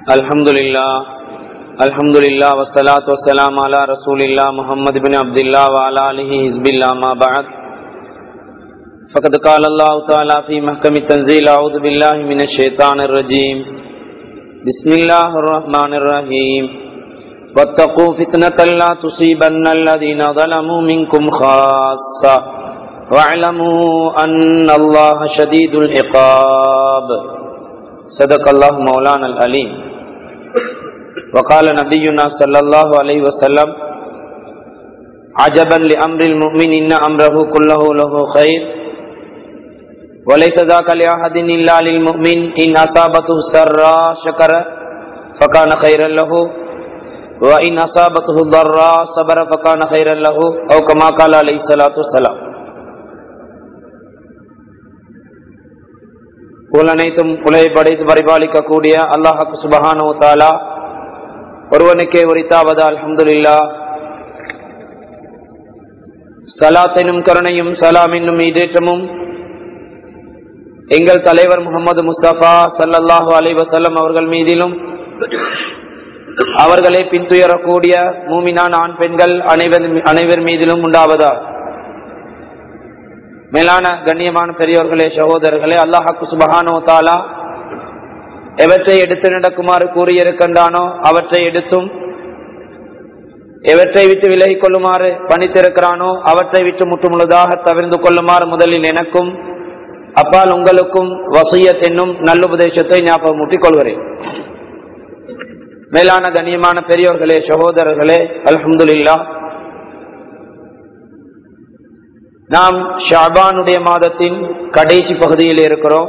الحمد لله الحمد لله والصلاة والسلام على رسول الله محمد بن عبد الله وعلى آله حزب الله ما بعد فقد قال الله تعالى في محكم التنزيل أعوذ بالله من الشيطان الرجيم بسم الله الرحمن الرحيم واتقوا فتنة لا تصيبن الذين ظلموا منكم خاصة واعلموا أن الله شديد العقاب صدق الله مولانا العليم وقال نبينا صلى الله عليه وسلم عجبا لأمر المؤمن إن أمره كله له خير وليس ذاك لأحد إلا للمؤمن إن أصابته سراء شكر فكان خيرا له وإن أصابته ضراء صبر فكان خيرا له أو كما قال عليه الصلاة والسلام புலனைத்தும் புலையை படைத்து பரிபாலிக்கக்கூடிய அல்லாஹு சுபஹானோ தாலா ஒருவனுக்கே உரித்தாவது அல்ஹம்துலில்லா சலாத் எனும் கருணையும் சலாம் என்னும் ஈடேற்றமும் எங்கள் தலைவர் முகமது முஸ்தபா சல்லல்லாஹு அலை வசல்லம் அவர்கள் மீதிலும் அவர்களை பின்துயரக்கூடிய மூமினான் ஆண் பெண்கள் அனைவர் அனைவர் மீதிலும் உண்டாவதா மேலான கண்ணியமான பெரியோர்களே சகோதரர்களே அல்லாஹாக்கு சுபஹானோ தாலா எவற்றை எடுத்து நடக்குமாறு கூறியிருக்கின்றானோ அவற்றை எடுத்தும் எவற்றை விட்டு விலகிக் கொள்ளுமாறு பணித்திருக்கிறானோ அவற்றை விட்டு முற்றுமுழுதாக தவிர்ந்து கொள்ளுமாறு முதலில் எனக்கும் அப்பால் உங்களுக்கும் வசியத் என்னும் நல்லுபதேசத்தை ஞாபகம் மூட்டிக் கொள்கிறேன் மேலான கண்ணியமான பெரியோர்களே சகோதரர்களே அல்ஹம்துல்லா நாம் ஷாபானுடைய மாதத்தின் கடைசி பகுதியில் இருக்கிறோம்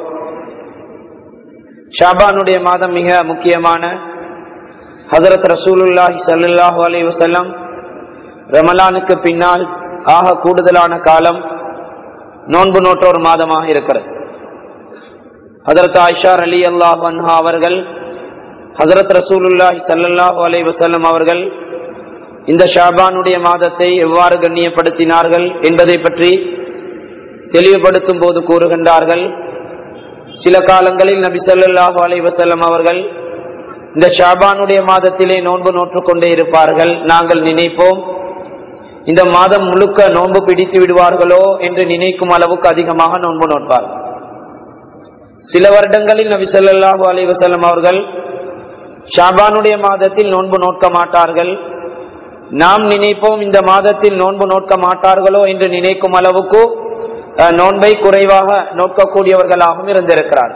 ஷாபானுடைய மாதம் மிக முக்கியமான ஹசரத் ரசூலுல்லாஹி சல்லாஹூ அலி வசல்லம் ரமலானுக்கு பின்னால் ஆக கூடுதலான காலம் நோன்பு நோற்றோர் மாதமாக இருக்கிறது ஹசரத் ஆயிஷார் அலி அல்லாஹ் அன்ஹா அவர்கள் ஹசரத் ரசூலுல்லாஹி சல்லாஹூ அலி வசல்லம் அவர்கள் இந்த ஷாபானுடைய மாதத்தை எவ்வாறு கண்ணியப்படுத்தினார்கள் என்பதை பற்றி தெளிவுபடுத்தும் போது கூறுகின்றார்கள் சில காலங்களில் நபி சொல்லாஹு அலை வசல்லம் அவர்கள் இந்த ஷாபானுடைய மாதத்திலே நோன்பு நோற்றுக் கொண்டே இருப்பார்கள் நாங்கள் நினைப்போம் இந்த மாதம் முழுக்க நோன்பு பிடித்து விடுவார்களோ என்று நினைக்கும் அளவுக்கு அதிகமாக நோன்பு நோட்பார்கள் சில வருடங்களில் நபி சொல்லாஹு அலை வசல்லம் அவர்கள் ஷாபானுடைய மாதத்தில் நோன்பு நோக்க மாட்டார்கள் நாம் நினைப்போம் இந்த மாதத்தில் நோன்பு நோக்க மாட்டார்களோ என்று நினைக்கும் அளவுக்கு நோன்பை குறைவாக நோக்கக்கூடியவர்களாகவும் இருந்திருக்கிறார்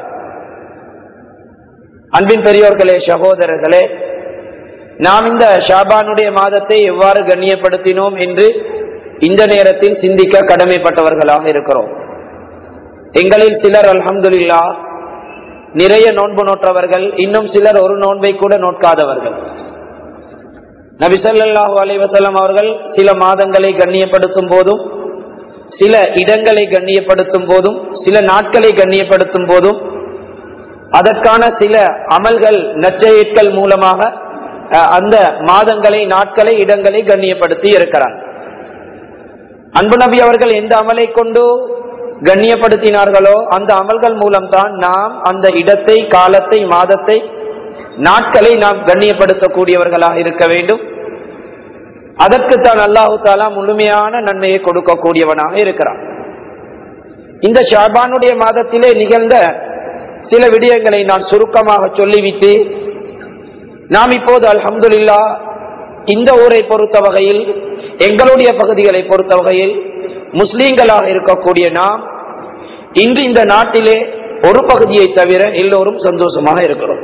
அன்பின் பெரியோர்களே சகோதரர்களே நாம் இந்த ஷாபானுடைய மாதத்தை எவ்வாறு கண்ணியப்படுத்தினோம் என்று இந்த நேரத்தில் சிந்திக்க கடமைப்பட்டவர்களாக இருக்கிறோம் எங்களில் சிலர் அல்ஹம்துல்லா நிறைய நோன்பு நோற்றவர்கள் இன்னும் சிலர் ஒரு நோன்பை கூட நோட்காதவர்கள் நபிசல்லாஹு அலைவசல்லம் அவர்கள் சில மாதங்களை கண்ணியப்படுத்தும் போதும் சில இடங்களை கண்ணியப்படுத்தும் போதும் சில நாட்களை கண்ணியப்படுத்தும் போதும் அதற்கான சில அமல்கள் நச்சையீட்கள் மூலமாக அந்த மாதங்களை நாட்களை இடங்களை கண்ணியப்படுத்தி இருக்கிறார் அன்பு நபி அவர்கள் எந்த அமலை கொண்டு கண்ணியப்படுத்தினார்களோ அந்த அமல்கள் மூலம்தான் நாம் அந்த இடத்தை காலத்தை மாதத்தை நாட்களை நாம் கண்ணியப்படுத்தக்கூடியவர்களாக இருக்க வேண்டும் அதற்குத்தான் அல்லாஹு தாலா முழுமையான நன்மையை கொடுக்கக்கூடியவனாக இருக்கிறான் இந்த ஷாபானுடைய மாதத்திலே நிகழ்ந்த சில விடயங்களை நான் சுருக்கமாக சொல்லிவிட்டு நாம் இப்போது அல்ஹம்துல்லா இந்த ஊரை பொறுத்த வகையில் எங்களுடைய பகுதிகளை பொறுத்த வகையில் முஸ்லீம்களாக இருக்கக்கூடிய நாம் இன்று இந்த நாட்டிலே ஒரு பகுதியை தவிர எல்லோரும் சந்தோஷமாக இருக்கிறோம்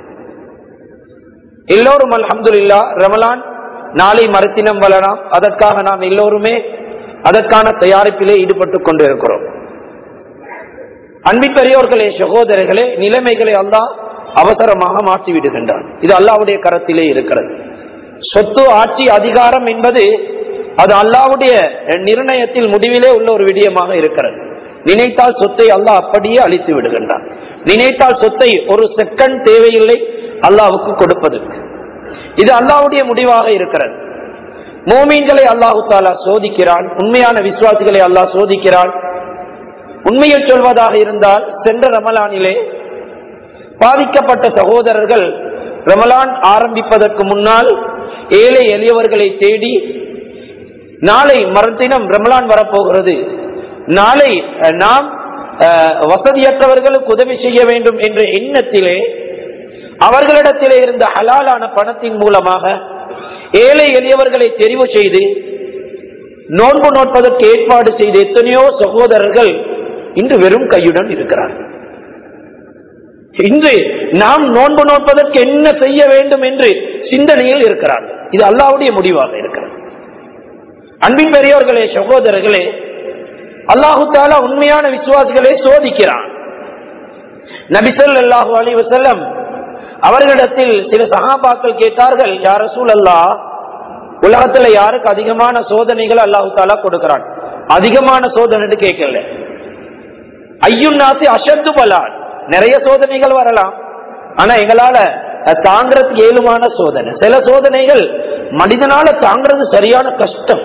எல்லோரும் அல்ஹம்துல்லா ரமலான் நாளை மறுத்தினம் வளராம் அதற்காக நாம் எல்லோருமே அதற்கான தயாரிப்பிலே ஈடுபட்டு கொண்டிருக்கிறோம் அன்பின் பெரியோர்களே சகோதரர்களே நிலைமைகளை அல்லாஹ் அவசரமாக மாற்றி விடுகின்றான் இது அல்லாவுடைய கரத்திலே இருக்கிறது சொத்து ஆட்சி அதிகாரம் என்பது அது அல்லாவுடைய நிர்ணயத்தில் முடிவிலே உள்ள ஒரு விடயமாக இருக்கிறது நினைத்தால் சொத்தை அல்லாஹ் அப்படியே அழித்து விடுகின்றான் நினைத்தால் சொத்தை ஒரு செகண்ட் தேவையில்லை அல்லாவுக்கு கொடுப்பதற்கு இது அல்லாவுடைய முடிவாக இருக்கிறது மோமீன்களை அல்லாஹு தாலா சோதிக்கிறான் உண்மையான விசுவாசிகளை அல்லாஹ் சோதிக்கிறான் உண்மையில் சொல்வதாக இருந்தால் சென்ற ரமலானிலே பாதிக்கப்பட்ட சகோதரர்கள் ரமலான் ஆரம்பிப்பதற்கு முன்னால் ஏழை எளியவர்களை தேடி நாளை மறுதினம் ரமலான் வரப்போகிறது நாளை அஹ், நாம் அஹ், வசதியற்றவர்களுக்கு உதவி செய்ய வேண்டும் என்ற எண்ணத்திலே அவர்களிடத்திலே இருந்த ஹலாலான பணத்தின் மூலமாக ஏழை எளியவர்களை தெரிவு செய்து நோன்பு நோட்பதற்கு ஏற்பாடு செய்த எத்தனையோ சகோதரர்கள் இன்று வெறும் கையுடன் இருக்கிறார்கள் இன்று நாம் நோன்பு நோட்பதற்கு என்ன செய்ய வேண்டும் என்று சிந்தனையில் இருக்கிறார்கள் இது அல்லாவுடைய முடிவாக இருக்கிறது அன்பின் பெரியோர்களே சகோதரர்களே அல்லாஹு தாலா உண்மையான விசுவாசிகளை சோதிக்கிறான் நபிசல் அல்லாஹு அலி வசல்லம் அவர்களிடத்தில் சில சகாபாக்கள் கேட்டார்கள் யார சூழல்லா உலகத்துல யாருக்கு அதிகமான சோதனைகள் அல்லாஹு தாலா கொடுக்கிறான் அதிகமான சோதனை கேட்கல ஐயும் நாசி அசத்து பலான் நிறைய சோதனைகள் வரலாம் ஆனா எங்களால அஹ், தாங்கிறதுக்கு ஏழுமான சோதனை சில சோதனைகள் மனிதனால தாங்கிறது சரியான கஷ்டம்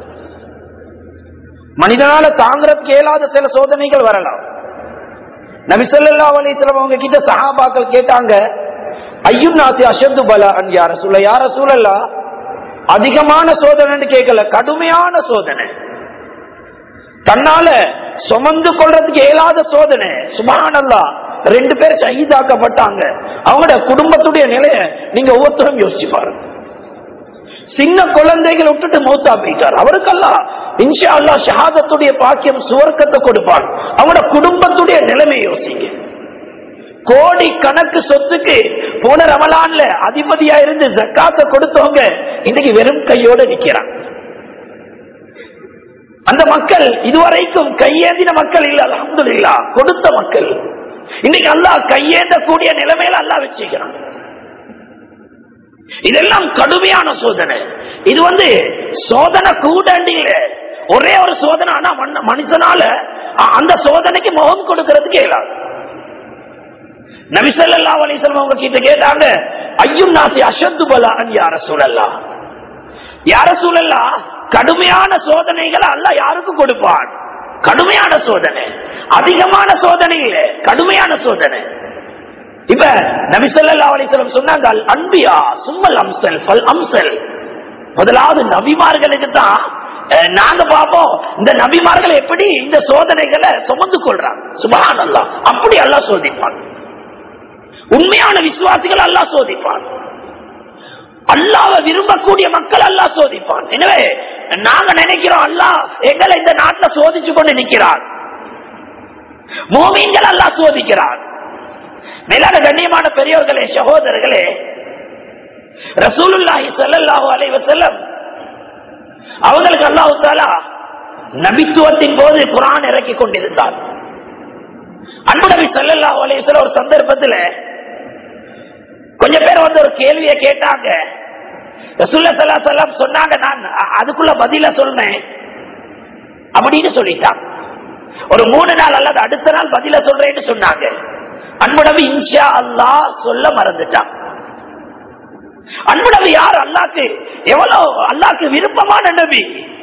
மனிதனால தாங்கிறதுக்கு இயலாத சில சோதனைகள் வரலாம் நபிசல்லா அலிஸ்லாம் அவங்க கிட்ட சஹாபாக்கள் கேட்டாங்க ஐயும் நாசி அஷத்து பலா அன் யார சூழ யார சூழல்லா அதிகமான சோதனைன்னு கேட்கல கடுமையான சோதனை தன்னால சுமந்து கொள்றதுக்கு இயலாத சோதனை சுபானல்லா ரெண்டு பேர் ஷஹீதாக்கப்பட்டாங்க அவங்களோட குடும்பத்துடைய நிலைய நீங்க ஒவ்வொருத்தரும் யோசிச்சு பாருங்க சின்ன குழந்தைகள் விட்டுட்டு மௌத்தா போயிட்டார் அவருக்கெல்லாம் இன்ஷா அல்லா ஷஹாதத்துடைய பாக்கியம் சுவர்க்கத்தை கொடுப்பான் அவனோட குடும்பத்துடைய நிலைமை யோசிங்க கோடி கணக்கு சொத்துக்கு போன ரமலான்ல அதிபதியா இருந்து ஜக்காத்த கொடுத்தவங்க இன்னைக்கு வெறும் கையோட நிக்கிறான் அந்த மக்கள் இதுவரைக்கும் கையேந்தின மக்கள் இல்ல அலமதுல்லா கொடுத்த மக்கள் இன்னைக்கு அல்லாஹ் கையேந்த கூடிய நிலைமையில அல்லாஹ் வச்சுக்கிறான் இதெல்லாம் கடுமையான சோதனை இது வந்து சோதனை கூட இல்ல ஒரே ஒரு சோதனை ஆனா மன்ன- மனுஷனால அ- அந்த சோதனைக்கு முகம் கொடுக்கறதுக்கு இயலாது நபிசல்லா அலிஸ்லாம் அவங்க கிட்ட கேட்டாங்க ஐயும் நாசி அஷத்து பலா யார சூழல்லா யார சூழல்லா கடுமையான சோதனைகளை அல்ல யாருக்கு கொடுப்பான் கடுமையான சோதனை அதிகமான சோதனை இல்ல கடுமையான சோதனை இப்ப நபிசல்லா அலிஸ்லம் சொன்னாங்க அல் அன்பியா சும்மல் அம்சல் ஃபல் அம்சல் முதலாவது நபிமார்களுக்கு தான் அஹ், நாங்க பார்ப்போம் இந்த நபிமார்கள் எப்படி இந்த சோதனைகளை சுமந்து கொள்றாங்க சுபஹான் அல்லா அப்படி அல்லாஹ் சோதிப்பான் உண்மையான விசுவாசிகள் அல்லாஹ் சோதிப்பான் அல்லாஹ்வை விரும்பக்கூடிய மக்கள் அல்லாஹ் சோதிப்பான் எனவே நாங்க நினைக்கிறோம் அல்லாஹ் எங்களை இந்த நாட்டில் சோதிச்சு கொண்டு நிற்கிறார் மோமீன்கள் அல்லாஹ் சோதிக்கிறார் மேலான கண்ணியமான பெரியவர்களே சகோதரர்களே ரசூலுல்லாஹி ஸல்லல்லாஹு அலைஹி வஸல்லம் அவங்களுக்கு அல்லாஹ் தஆலா நபித்துவத்தின் போது குர்ஆன் இறக்கி கொண்டிருந்தார் அன்பு நபி ஸல்லல்லாஹு அலைஹி வஸல்லம் ஒரு சந்தர்ப்பத்துல கொஞ்சம் பேர் வந்து ஒரு கேள்வியை கேட்டாங்க ரசூல்லா ஸல்லல்லாஹு அலைஹி வஸல்லம் சொன்னாங்க நான் அ- அதுக்குள்ள பதில சொன்னேன் அப்படின்னு சொல்லிட்டாங்க ஒரு மூணு நாள் அல்லது அடுத்த நாள் பதில சொல்றேன்னு சொன்னாங்க அன்பு நபி இன்ஷா அல்லாஹ் சொல்ல மறந்துட்டான் அன்பு நபி யார் அல்லாக்கு எவ்வளவு அல்லாக்கு விருப்பமான நபி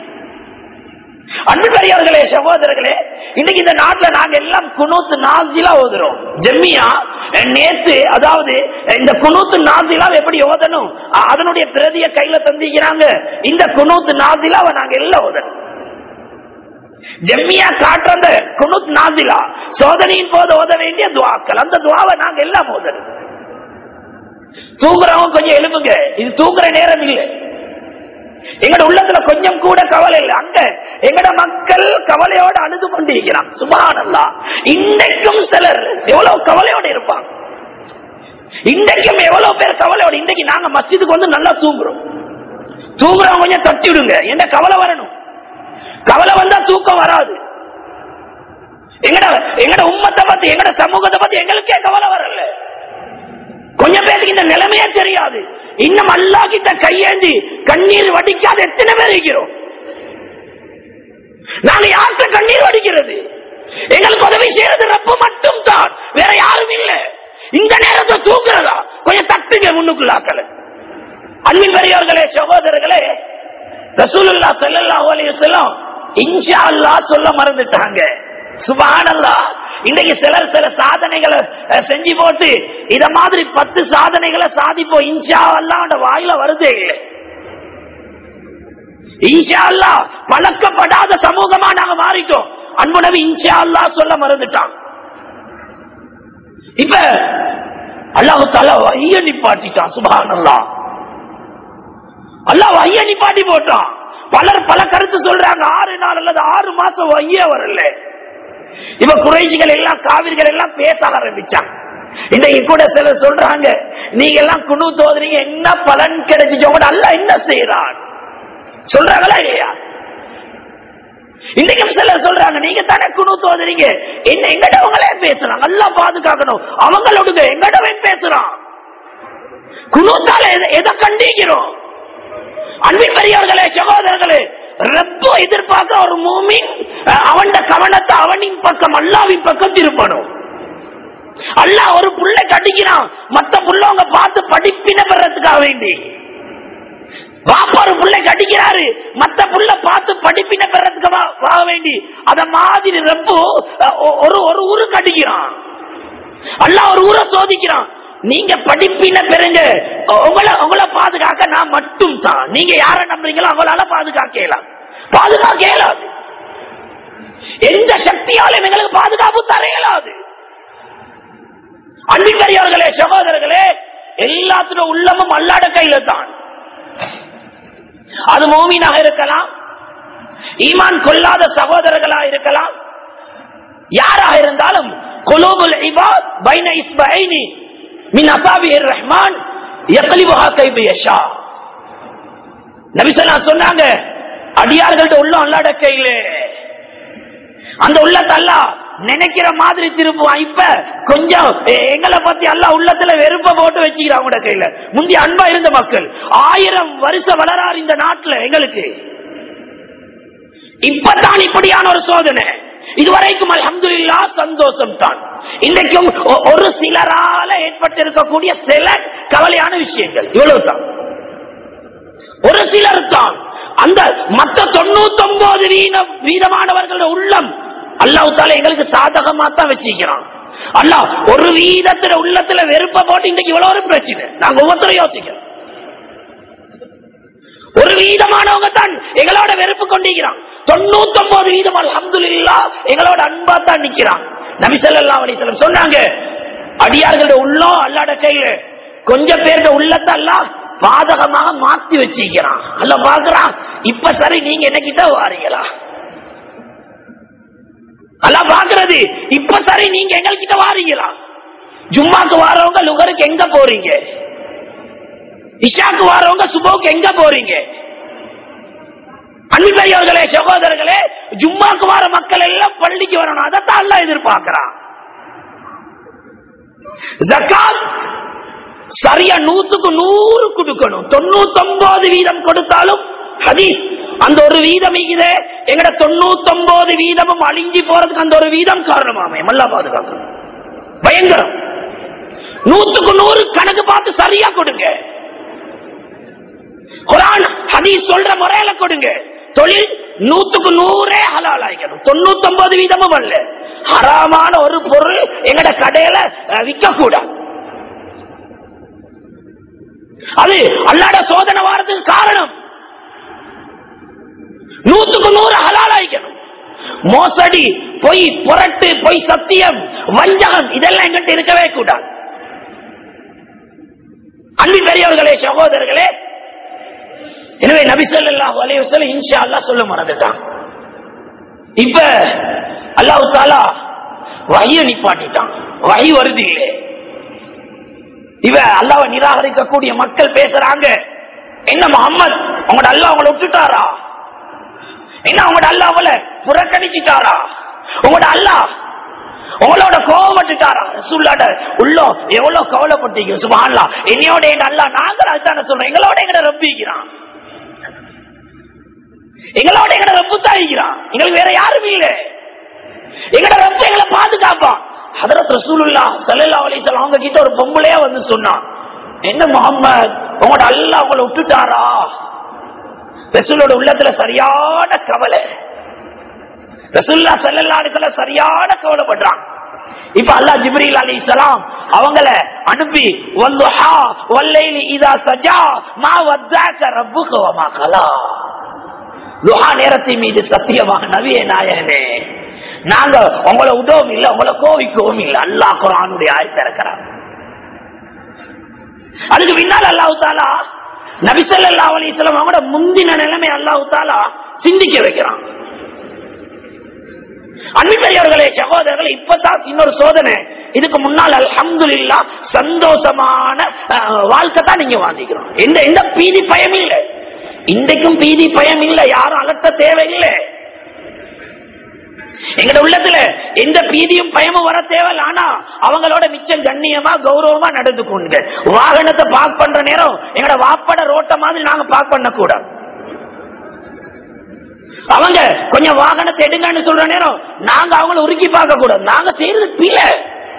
அன்பு பெரியவர்களே சகோதரர்களே இன்னைக்கு இந்த நாட்டுல நாங்க எல்லாம் குனூத்து நாசிலா ஓதுறோம் ஜெம்மியா அஹ், நேத்து அதாவது இந்த குனூத்து நாசிலா எப்படி ஓதணும் அ- அதனுடைய பிரதிய கையில தந்திக்கிறாங்க இந்த குனூத்து நாசிலாவை நாங்க எல்லாம் ஓதணும் ஜெம்மியா காட்டுற அந்த குனுத் நாசிலா சோதனையின் போது ஓத வேண்டிய துவாக்கள் அந்த துவாவை நாங்க எல்லாம் ஓதணும் தூங்குறவங்க கொஞ்சம் எழுப்புங்க இது தூங்குற நேரம் இல்லை எங்கட உள்ளத்துல கொஞ்சம் கூட கவலை இல்லை அங்க எங்கட மக்கள் கவலையோட அழுது கொண்டிருக்கிறான் சுபானல்லா இன்றைக்கும் சிலர் எவ்வளவு கவலையோட இருப்பாங்க இன்றைக்கும் எவ்வளவு பேர் கவலையோட இன்றைக்கு நாங்க மஸ்ஜிதுக்கு வந்து நல்லா தூங்குறோம் தூங்குறவங்க கொஞ்சம் தட்டி விடுங்க என்ன கவலை வரணும் கவலை வந்தா தூக்கம் வராது எங்கட எங்கட உம்மத்தை பத்தி எங்கட சமூகத்தை பத்தி எங்களுக்கே கவலை வரல கொஞ்சம் பேருக்கு இந்த நிலைமையே தெரியாது இன்னும் அல்லா கிட்ட கையேந்தி கண்ணீர் வடிக்காத எத்தனை பேர் இருக்கிறோம் நாங்க யார்கிட்ட கண்ணீர் வடிக்கிறது எங்களுக்கு உதவி செய்யறது ரப்ப மட்டும் தான் வேற யாரும் இல்ல இந்த நேரத்தை தூக்குறதா கொஞ்சம் தட்டுங்க முன்னுக்குள்ளாக்கல அன்பின் பெரியவர்களே சகோதரர்களே ரசூலுல்லா ஸல்லல்லாஹு அலைஹி வஸல்லம் இன்ஷா அல்லாஹ் சொல்ல மறந்துட்டாங்க சுப்ஹானல்லாஹ் இன்றைக்கு சிலர் சில சாதனைகளை அஹ், செஞ்சு போட்டு இத மாதிரி பத்து சாதனைகளை சாதிப்போம் இன்ஷா அல்லாஹ் வாயில வருது இன்ஷா அல்லாஹ் பழக்கப்படாத சமூகமா நாங்க மாறிட்டோம் அன்பு நபி இன்ஷா அல்லாஹ் சொல்ல மறந்துட்டான் இப்ப அல்லாஹு தாலா ஐய நிப்பாட்டிட்டான் சுபான் அல்லா அல்லாஹ் ஐய நிப்பாட்டி போட்டான் பலர் பல கருத்து சொல்றாங்க ஆறு நாள் அல்லது ஆறு மாசம் ஐயே வரல இவ குறைஞ்சிகள் எல்லாம் காவிரிகள் எல்லாம் பேச ஆரம்பிச்சாங்க இன்னைக்கு கூட சிலர் சொல்றாங்க நீங்க எல்லாம் குணு தோதுறீங்க என்ன பலன் கிடைச்சிச்சு உங்களோட அல்ல என்ன செய்யறான் சொல்றாங்களா இல்லையா இன்னைக்கும் சிலர் சொல்றாங்க நீங்க தானே குணு தோதுறீங்க என்ன எங்கடவங்களே பேசுறாங்க நல்லா பாதுகாக்கணும் அவங்களோட எங்கடவன் பேசுறான் குணுத்தால எதை- எதை கண்டிக்கிறோம் அன்பின் பெரியவர்களே சகோதரர்களே ரொம்ப எதிர்பார்க்க ஒரு மூமின் அவன் கவனத்தை அவனின் பக்கம் அல்லாவின் பக்கம் திருப்பணும் அல்லாஹ் ஒரு புள்ளை கட்டிக்கிறான் மத்த புள்ளவங்க பார்த்து படிப்பின பெறத்துக்காக வேண்டி பாப்பா ஒரு புள்ளை கட்டிக்கிறாரு மத்த புள்ள பார்த்து படிப்பின பெறத்துக்காக வேண்டி அத மாதிரி ரொம்ப ஒரு ஒரு ஊரு கட்டிக்கிறான் அல்லாஹ் ஒரு ஊரை சோதிக்கிறான் நீங்க படிப்பின பெறுங்க உங்களை உங்களை பாதுகாக்க நான் மட்டும் தான் நீங்க யார நம்புறீங்களோ அவங்களால பாதுகாக்க இயலாம் பாதுகாக்க இயலாது எந்த சக்தியாலும் எங்களுக்கு பாதுகாப்பு தர இயலாது அன்பிற்கரியவர்களே சகோதரர்களே எல்லாத்திலும் உள்ளமும் அல்லாட கையில தான் அது மோமீனாக இருக்கலாம் ஈமான் கொள்ளாத சகோதரர்களா இருக்கலாம் யாராக இருந்தாலும் குலூபுல் இபாத் பைன இஸ்பைனி மின் அசாபிர் ரஹ்மான் யக்லிபுஹா கைபு யஷா நபி ஸல்லல்லாஹு சொன்னாங்க அடியார்கள்ட்ட உள்ள அல்லாட கையில அந்த உள்ளத்தை அல்லாஹ் நினைக்கிற மாதிரி திரும்புவான் இப்ப கொஞ்சம் எ- எங்களை பத்தி அல்லா உள்ளத்துல வெறுப்ப போட்டு வச்சுக்கிறான் உங்களோட கையில முந்தி அன்பா இருந்த மக்கள் ஆயிரம் வருஷம் வளரார் இந்த நாட்டுல எங்களுக்கு இப்பதான் இப்படியான ஒரு சோதனை இதுவரைக்கும் அல்ஹம்துலில்லா சந்தோஷம் தான் இன்றைக்கும் ஒ- ஒரு சிலரால ஏற்பட்டிருக்கக்கூடிய சில கவலையான விஷயங்கள் இவ்வளவுதான் ஒரு சிலர் தான் அந்த மற்ற தொண்ணூத்தி ஒன்பது வீதமானவர்களோட உள்ளம் அல்லாஹ் தால எங்களுக்கு சாதகமா தான் வச்சிருக்கிறான் அல்லாஹ் ஒரு வீதத்துல உள்ளத்துல வெறுப்ப போட்டு இன்றைக்கு இவ்வளவு ஒரு பிரச்சனை நாங்க ஒவ்வொருத்தரும் யோசிக்கிறோம் ஒரு வீதமானவங்க தான் எங்களோட வெறுப்பு கொண்டிருக்கிறான் தொண்ணூத்தி ஒன்பது வீதம் அல்ஹம்துலில்லா எங்களோட அன்பா தான் நிக்கிறான் நபி ஸல்லல்லாஹு அலைஹி வஸல்லம் சொன்னாங்க அடியார்களோட உள்ளம் அல்லாட கையில கொஞ்சம் பேருடைய உள்ளத்தை எல்லாம் பாதகமாக மாத்தி வச்சிருக்கிறான் அல்ல பாக்குறான் இப்ப சரி நீங்க என்னகிட்ட வாரீங்களா அல்ல பாக்குறது இப்ப சரி நீங்க எங்ககிட்ட வாரீங்களா ஜும்மாக்கு வாரவங்க லுகருக்கு எங்க போறீங்க இஷாக்கு வாரவங்க சுபோக்கு எங்க போறீங்க அன்பர்களே சகோதரர்களே ஜும்மாக்கு வார மக்கள் எல்லாம் பள்ளிக்கு வரணும் அதைத்தான் எல்லாம் எதிர்பார்க்கிறான் ஜக்காத் சரியா நூத்துக்கு நூறு கொடுக்கணும் தொண்ணூத்தி ஒன்பது வீதம் கொடுத்தாலும் ஹதீஸ் அந்த ஒரு வீதம் இருக்குது எங்கட தொண்ணூத்தி ஒன்பது வீதமும் அழிஞ்சி போறதுக்கு அந்த ஒரு வீதம் காரணமாமே மல்லா பாதுகாக்கணும் பயங்கரம் நூத்துக்கு நூறு கணக்கு பார்த்து சரியா கொடுங்க குரான் ஹதீஸ் சொல்ற முறையில கொடுங்க தொழில் நூத்துக்கு நூறே ஹலால் ஆகிக்கணும் தொண்ணூத்தி ஒன்பது வீதமும் அல்ல ஹராமான ஒரு பொருள் எங்கட கடையில விற்க கூடாது அது அல்லாட சோதனை வாரத்துக்கு காரணம் நூத்துக்கு நூறு ஹலால் ஆகிக்கணும் மோசடி பொய் புரட்டு பொய் சத்தியம் வஞ்சகம் இதெல்லாம் எங்கிட்ட இருக்கவே கூடாது அன்பு பெரியவர்களே சகோதரர்களே எனவே நபிசல்லாஹு அலைவசல்லம் இன்ஷா அல்லா சொல்ல மறந்துட்டான் இப்ப அல்லாஹு தாலா வகைய நிப்பாட்டிட்டான் வகை வருது இல்லை இவ அல்லாவை நிராகரிக்கக்கூடிய மக்கள் பேசுறாங்க என்ன முகம்மது உங்களோட அல்லா அவங்கள விட்டுட்டாரா என்ன உங்களோட அல்லா அவளை புறக்கணிச்சுட்டாரா உங்களோட அல்லா உங்களோட கோவப்பட்டுட்டாரா சுல்லாட உள்ளம் எவ்வளவு கவலைப்பட்டீங்க சுபான்லா என்னையோட எங்க அல்லா நாங்கள் அதுதானே சொல்றோம் எங்களோட எங்கட ரப்பிக்கிறான் எங்களோட எங்கட ரப்பு தாய்க்கிறான் எங்களுக்கு வேற யாரும் இல்லை எங்கட ரப்பு எங்களை பாதுகாப்பான் ஹதரத் ரசூலுல்லா சல்லா அலிசல்லாம் அவங்க கிட்ட ஒரு பொம்பளையா வந்து சொன்னான் என்ன முகம்மது உங்களோட அல்லா உங்களை விட்டுட்டாரா ரசூலோட உள்ளத்துல சரியான கவலை ரசூல்லா சல்லல்லா அலிசல்ல சரியான கவலைப்படுறான் இப்ப அல்லாஹ் ஜிப்ரீல் அலைஹிஸ்ஸலாம் அவங்கள அனுப்பி வல்லுஹா வல்லைலி இதா சஜா மா வத்தாக்க ரப்புக வமா கலா லுஹா நேரத்தின் மீது சத்தியமாக நபியே நாயகனே நாங்க உங்களை உதவும் இல்ல உங்களை கோவிக்கவும் இல்ல அல்லாஹ் குரானுடைய ஆயத்தை இருக்கிறார் அதுக்கு பின்னால் அல்லாஹு தாலா நபிசல்லா அலிஸ்லாம் அவங்களோட முந்தின நிலைமை அல்லாஹு தாலா சிந்திக்க வைக்கிறான் அன்புப்பெரியவர்களே சகோதரர்கள் இப்பதான் இன்னொரு சோதனை இதுக்கு முன்னால் அல்ஹம்துலில்லா சந்தோஷமான அஹ், வாழ்க்கை தான் நீங்க வாங்கிக்கிறோம் எந்த எந்த பீதி பயம் இல்லை இன்றைக்கும் பீதி பயம் இல்லை யாரும் அலட்ட தேவையில்லை எங்கட உள்ளத்துல எந்த பீதியும் பயமும் வர தேவையில்ல ஆனா அவங்களோட மிச்சம் கண்ணியமா கௌரவமா நடந்து கொண்டு வாகனத்தை பார்க் பண்ற நேரம் எங்கட வாப்பட ரோட்ட மாதிரி நாங்க பார்க் பண்ண கூடாது அவங்க கொஞ்சம் வாகனத்தை எடுங்கன்னு சொல்ற நேரம் நாங்க அவங்கள உருக்கி பார்க்க கூடாது நாங்க செய்யறது பிழை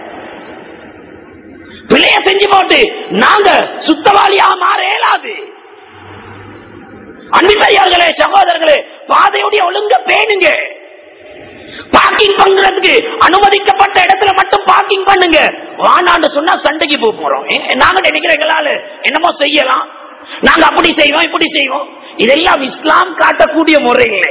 பிழைய செஞ்சு போட்டு நாங்க சுத்தவாளியா மாற இயலாது அன்பிப்பையார்களே சகோதரர்களே பாதையுடைய ஒழுங்க பேணுங்க பார்க்கிங் பண்றதுக்கு அனுமதிக்கப்பட்ட இடத்துல மட்டும் பார்க்கிங் பண்ணுங்க வானாண்டு சொன்னா சண்டைக்கு போக போறோம் எ- நாங்க நினைக்கிறோம் எங்களால என்னமோ செய்யலாம் நாங்க அப்படி செய்வோம் இப்படி செய்வோம் இதெல்லாம் இஸ்லாம் காட்டக்கூடிய முறை இல்லை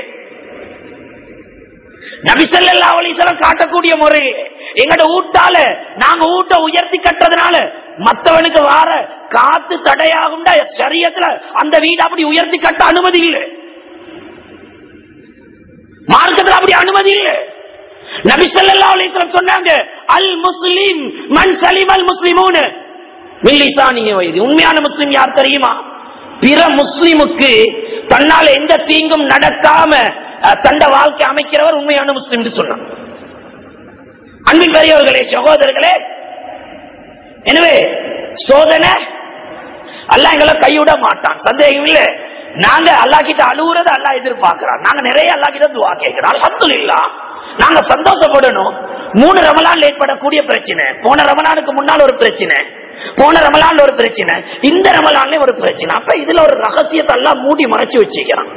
நபிசல்லா அலிசலம் காட்டக்கூடிய முறை எங்கட ஊட்டால நாங்க ஊட்ட உயர்த்தி கட்டுறதுனால மத்தவனுக்கு வார காத்து தடையாகும் சரியத்துல அந்த வீடு அப்படி உயர்த்தி கட்ட அனுமதி இல்லை மார்க்கத்தில் அப்படி அனுமதி இல்லை நபி ஸல்லல்லாஹு அலைஹி வஸல்லம் சொன்னாங்க அல் முஸ்லிம் மன் சலிம் அல் முஸ்லிமூன் மில்லிசானிய வயது உண்மையான முஸ்லிம் யார் தெரியுமா பிற முஸ்லிமுக்கு தன்னால எந்த தீங்கும் நடக்காம அஹ், தண்ட வாழ்க்கை அமைக்கிறவர் உண்மையான முஸ்லிம் என்று சொன்னார் அன்பின் பெரியவர்களே சகோதரர்களே எனவே சோதனை அல்லாஹ் எங்களை கைவிட மாட்டான் சந்தேகம் இல்ல நாங்க அல்லா கிட்ட அழுகுறத அல்லா எதிர்பார்க்கிறான் நாங்க நிறைய அல்லா கிட்ட துவா கேட்கிறோம் அல்ஹம்துலில்லாஹ் நாங்க சந்தோஷப்படணும் மூணு ரமலான்ல ஏற்படக்கூடிய பிரச்சனை போன ரமலானுக்கு முன்னால் ஒரு பிரச்சனை போன ரமலான்ல ஒரு பிரச்சனை இந்த ரமலான்ல ஒரு பிரச்சனை அப்ப இதுல ஒரு ரகசியத்தை எல்லாம் மூடி மறைச்சு வச்சுக்கிறான்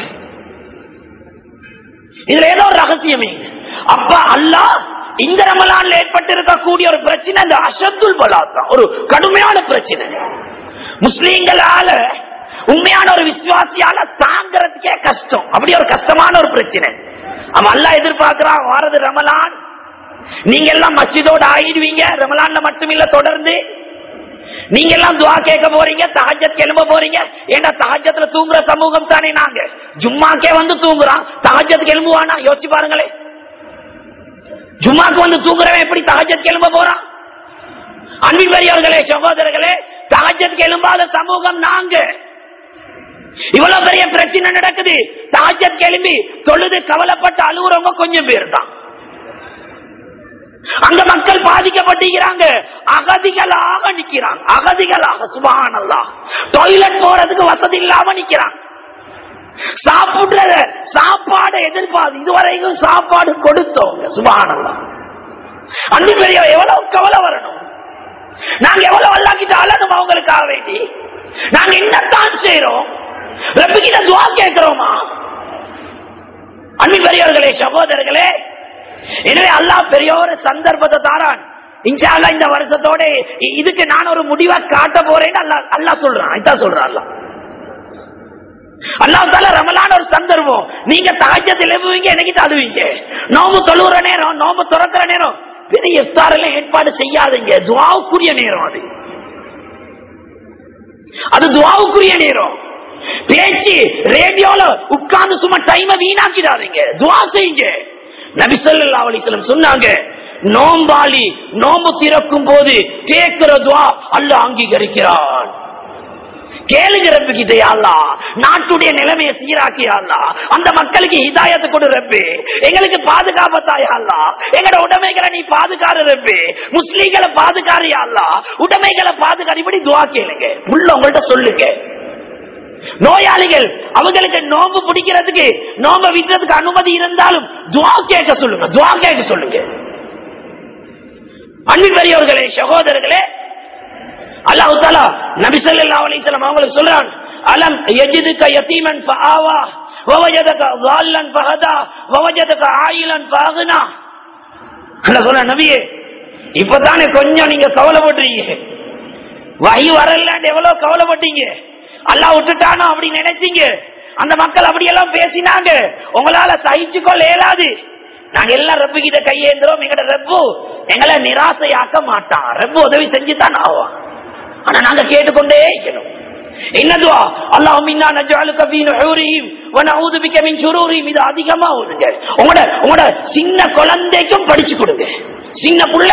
இதுல ஏதோ ஒரு ரகசியம் இருக்கு. அப்ப அல்லாஹ் இந்த ரமலான்ல ஏற்பட்டு இருக்கக்கூடிய ஒரு பிரச்சனை இந்த அசத்துல் பலாத்தான் ஒரு கடுமையான பிரச்சனை முஸ்லீம்களால உண்மையான ஒரு விசுவாசியால தாங்கிறதுக்கே கஷ்டம் அப்படி ஒரு கஷ்டமான ஒரு பிரச்சனை அவன் அல்லாஹ் எதிர்பார்க்கிறான் வாரது ரமலான் நீங்க எல்லாம் மஸ்ஜிதோட ஆயிடுவீங்க ரமலான்ல மட்டும் இல்ல தொடர்ந்து நீங்க எல்லாம் துவா கேட்க போறீங்க தஹஜத் கிளம்ப போறீங்க ஏன்னா தஹஜத்துல தூங்குற சமூகம் தானே நாங்க ஜும்மாக்கே வந்து தூங்குறான் தஹஜத் கிளம்புவானா யோசிச்சு பாருங்களேன் ஜும்மாக்கு வந்து தூங்குறவன் எப்படி தஹஜத் கிளம்ப போறான் அன்பின் பெரியவர்களே சகோதரர்களே தஹஜத் எழும்பாத சமூகம் நாங்க இவ்வளவு பெரிய பிரச்சனை நடக்குது தஹஜத் கிளம்பி தொழுது கவலைப்பட்டு அழுகுறவங்க கொஞ்சம் பேர் தான் அங்க மக்கள் பாதிக்கப்பட்டிருக்கிறாங்க அகதிகளாக நிக்கிறாங்க அகதிகளாக சுபானல்லா டாய்லெட் போறதுக்கு வசதி இல்லாம நிக்கிறாங்க சாப்பிடுறத சாப்பாடு எதிர்பார்த்து இதுவரைக்கும் சாப்பாடு கொடுத்தோங்க சுபானல்லா அன்பு பெரிய எவ்வளவு கவலை வரணும் நாங்க எவ்வளவு அல்லாக்கிட்ட அழணும் அவங்களுக்காக வேண்டி நாங்க என்னத்தான் செய்யறோம் ரப்பிக்கிட்ட துவா கேட்கிறோமா அன்பு பெரியவர்களே சகோதரர்களே எனவே அல்லாஹ் பெரிய ஒரு சந்தர்ப்பத்தை தாரான் இன்ஷா அல்லாஹ் இந்த வருஷத்தோட இ- இதுக்கு நான் ஒரு முடிவா காட்ட போறேன்னு அல்லாஹ் அல்லாஹ் சொல்றான் இதான் சொல்றான் அல்லாஹ் அல்லாஹ் தால ரமலான் ஒரு சந்தர்ப்பம் நீங்க தாஜத்தில் எழுப்புவீங்க எனக்கு தழுவீங்க நோம்பு தொழுகிற நேரம் நோம்பு துறக்கிற நேரம் பெரிய இஃப்தாரெல்லாம் ஏற்பாடு செய்யாதீங்க துவாவுக்குரிய நேரம் அது அது துவாவுக்குரிய நேரம் பேச்சு ரேடியோல உட்கார்ந்து சும்மா டைம வீணாக்கிடாதீங்க துவா செய்யுங்க நபிசல்லா அலிஸ்லம் சொன்னாங்க நோம்பாளி நோம்பு திறக்கும் போது கேட்கிற துவா அல்ல அங்கீகரிக்கிறான் கேளுங்க ரப்பிக்கிட்டே அல்லா நாட்டுடைய நிலைமையை சீராக்கியா அல்லா அந்த மக்களுக்கு ஹிதாயத்தை கொடு ரப்பே எங்களுக்கு பாதுகாப்பத்தாயா அல்லா எங்கட உடைமைகளை நீ பாதுகாரு ரப்பே முஸ்லீம்களை பாதுகாரியா அல்லா உடைமைகளை பாதுகாரு இப்படி துவா கேளுங்க உள்ள உங்கள்ட்ட சொல்லுங்க நோயாளிகள் அவங்களுக்கு நோம்பு பிடிக்கிறதுக்கு நோம்ப விடுறதுக்கு அனுமதி இருந்தாலும் துவா கேட்க சொல்லுங்க துவா கேட்க சொல்லுங்க அன்பின் பெரியவர்களே சகோதரர்களே அல்லாஹ் தாலா நபி ஸல்லல்லாஹு அலைஹி வஸல்லம் அவங்களுக்கு சொல்றான் அலம் யஜிதுக யதீமன் ஃபஆவா வவஜதக ضالًا ஃபஹதா வவஜதக ஆயிலன் ஃபஅக்னா அல்லாஹ் சொல்ற நபியே இப்பதானே கொஞ்சம் நீங்க கவலைப்படுறீங்க வகி வரலான்னு எவ்வளவு கவலைப்பட்டீங்க அல்லாஹ் விட்டுட்டானோ அப்படி நினைச்சீங்க அந்த மக்கள் அப்படியெல்லாம் பேசினாங்க உங்களால சகிச்சுக்கொள்ள இயலாது நாங்க எல்லாம் ரப்பு கிட்ட கையேந்திரோம் எங்கட ரப்பு எங்களை நிராசையாக்க மாட்டான் ரப்பு உதவி செஞ்சுதான் ஆவான் ஆனா நாங்க கேட்டுக்கொண்டே இருக்கணும் என்னதுவா அல்லாஹ் மின்னா நஜ்அலுக ஃபீ நுஹூரிஹிம் வ நஊது பிக மின் ஷுரூரிஹிம் இது அதிகமா ஓதுங்க உங்களோட உங்களோட சின்ன குழந்தைக்கும் படிச்சு கொடுங்க சின்ன புள்ள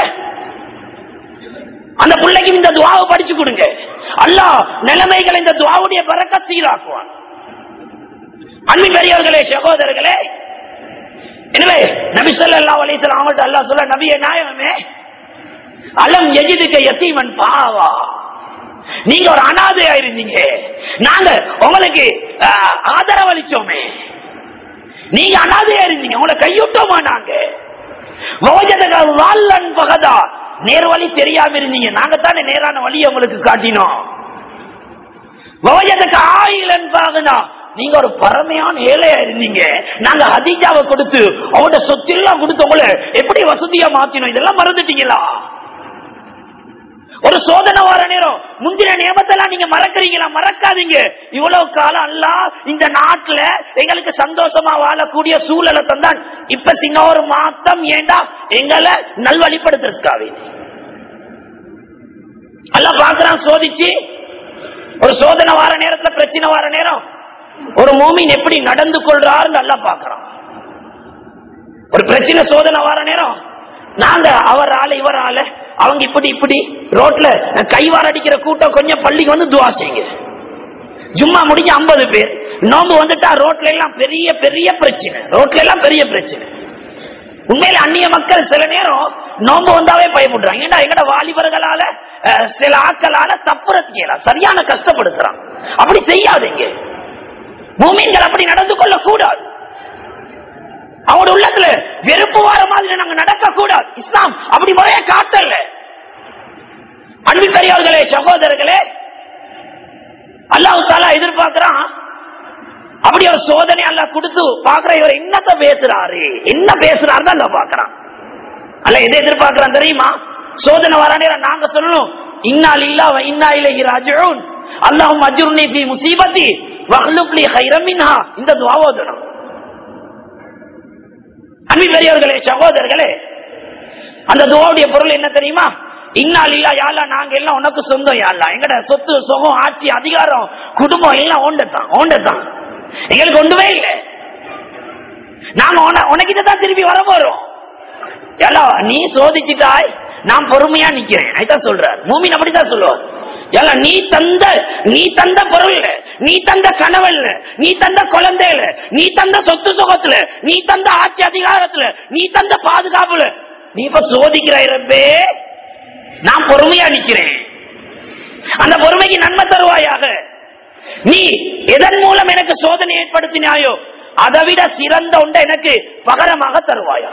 அந்த பிள்ளைக்கு இந்த துவாவை படிச்சு கொடுங்க அல்லாஹ் நிலைமைகளை இந்த துவாவுடைய பறக்க சீராக்குவான் அன்பின் பெரியவர்களே சகோதரர்களே எனவே நபி ஸல்லல்லாஹு அலைஹி வஸல்லம் அவங்கள்ட்ட அல்லாஹ் சொல்ல நபியே நாயகமே அலம் எஜிதுக்க யத்தீமன் பாவா நீங்க ஒரு அனாதையா இருந்தீங்க நாங்க உங்களுக்கு ஆஹ், ஆதரவளிச்சோமே நீங்க அனாதையா இருந்தீங்க உங்களை கைவிட்டோமா நாங்க வவஜதக வால்லன் பகதா நேர் வழி தெரியாம இருந்தீங்க நாங்க தானே நேரான வழியை உங்களுக்கு காட்டினோம் வவஜதக ஆயிலன் பகதா நீங்க ஒரு பரமையான ஏழையா இருந்தீங்க நாங்க ஹதீஜாவை கொடுத்து அவங்களோட சொத்து எல்லாம் கொடுத்து உங்களை எப்படி வசதியா மாத்தினோம் இதெல்லாம் மறந்துட்டீங்களா ஒரு சோதனை வர நேரம் முந்தின நியமத்தெல்லாம் நீங்க மறக்கறீங்களா மறக்காதீங்க இவ்வளவு காலம் அல்ல இந்த நாட்டுல எங்களுக்கு சந்தோஷமா வாழக்கூடிய சூழலை தந்தான் இப்ப சின்ன ஒரு மாத்தம் ஏண்டா எங்களை நல்வழிப்படுத்திருக்காவே அல்ல பாக்குறான் சோதிச்சு ஒரு சோதனை வார நேரத்துல பிரச்சனை வார நேரம் ஒரு மூமின் எப்படி நடந்து கொள்றாருன்னு நல்லா பாக்குறான் ஒரு பிரச்சனை சோதனை வார நேரம் நாங்க அவர் ஆளு இவர் ஆளு அவங்க இப்படி இப்படி ரோட்ல கைவார அடிக்கிற கூட்டம் கொஞ்சம் பள்ளிக்கு வந்து துவா செய்யுங்க ஜும்மா முடிஞ்ச ஐம்பது பேர் நோம்பு வந்துட்டா ரோட்ல எல்லாம் பெரிய பெரிய பிரச்சனை ரோட்ல எல்லாம் பெரிய பிரச்சனை உண்மையில அந்நிய மக்கள் சில நேரம் நோம்பு வந்தாவே பயப்படுறாங்க ஏன்னா எங்கட வாலிபர்களால அஹ், சில ஆட்களால தப்புறதுக்கு சரியான கஷ்டப்படுத்துறான் அப்படி செய்யாதீங்க பூமிங்கள் அப்படி நடந்து கொள்ள கூடாது அவரோட உள்ளத்துல வெறுப்பு வார மாதிரி நாங்க நடக்க கூடாது இஸ்லாம் அப்படி முறைய காட்டல அன்பு பெரியவர்களே சகோதரர்களே அல்லாஹ் தாலா எதிர்பார்க்கிறான் அப்படி ஒரு சோதனை அல்லாஹ் கொடுத்து பாக்குற இவர் என்னத்த பேசுறாரு என்ன பேசுறாருன்னு அல்ல பாக்குறான் அல்ல எதை எதிர்பார்க்கிறான் தெரியுமா சோதனை வர நேரம் நாங்க சொல்லணும் இன்னால் இல்லா இன்னா இலகி ராஜூன் அல்லாஹும் அஜுர்னி ஃபி முசீபத்தி வஹ்லுக்லி ஹைரம் மின்ஹா இந்த துவாவோதனம் அன்பு பெரியவர்களே சகோதரர்களே அந்த துவாவுடைய பொருள் என்ன தெரியுமா இன்னால் இல்லா யாழ்லா நாங்க எல்லாம் உனக்கு சொந்தம் யாழ்லா எங்கட சொத்து சுகம் ஆட்சி அதிகாரம் குடும்பம் எல்லாம் ஓண்டத்தான் ஓண்டத்தான் எங்களுக்கு ஒன்றுமே இல்லை நாம உன- உனக்கிட்ட தான் திருப்பி வர போறோம் எல்லா நீ சோதிச்சுட்டாய் நான் பொறுமையா நிக்கிறேன் அதான் சொல்றார் மூமின் அப்படித்தான் சொல்லுவார் எல்லா நீ தந்த நீ தந்த பொருள் நீ தந்த கனவுல நீ தந்த குழந்தையில நீ தந்த சொத்து சுகத்துல நீ தந்த ஆட்சி அதிகாரத்துல நீ தந்த பாதுகாப்புல நீ இப்ப சோதிக்கிறாய் ரப்பே நான் பொறுமையா நிக்கிறேன் அந்த பொறுமைக்கு நன்மை தருவாயாக நீ எதன் மூலம் எனக்கு சோதனை ஏற்படுத்தினாயோ அதை விட சிறந்த ஒன்றை எனக்கு பகரமாக தருவாயா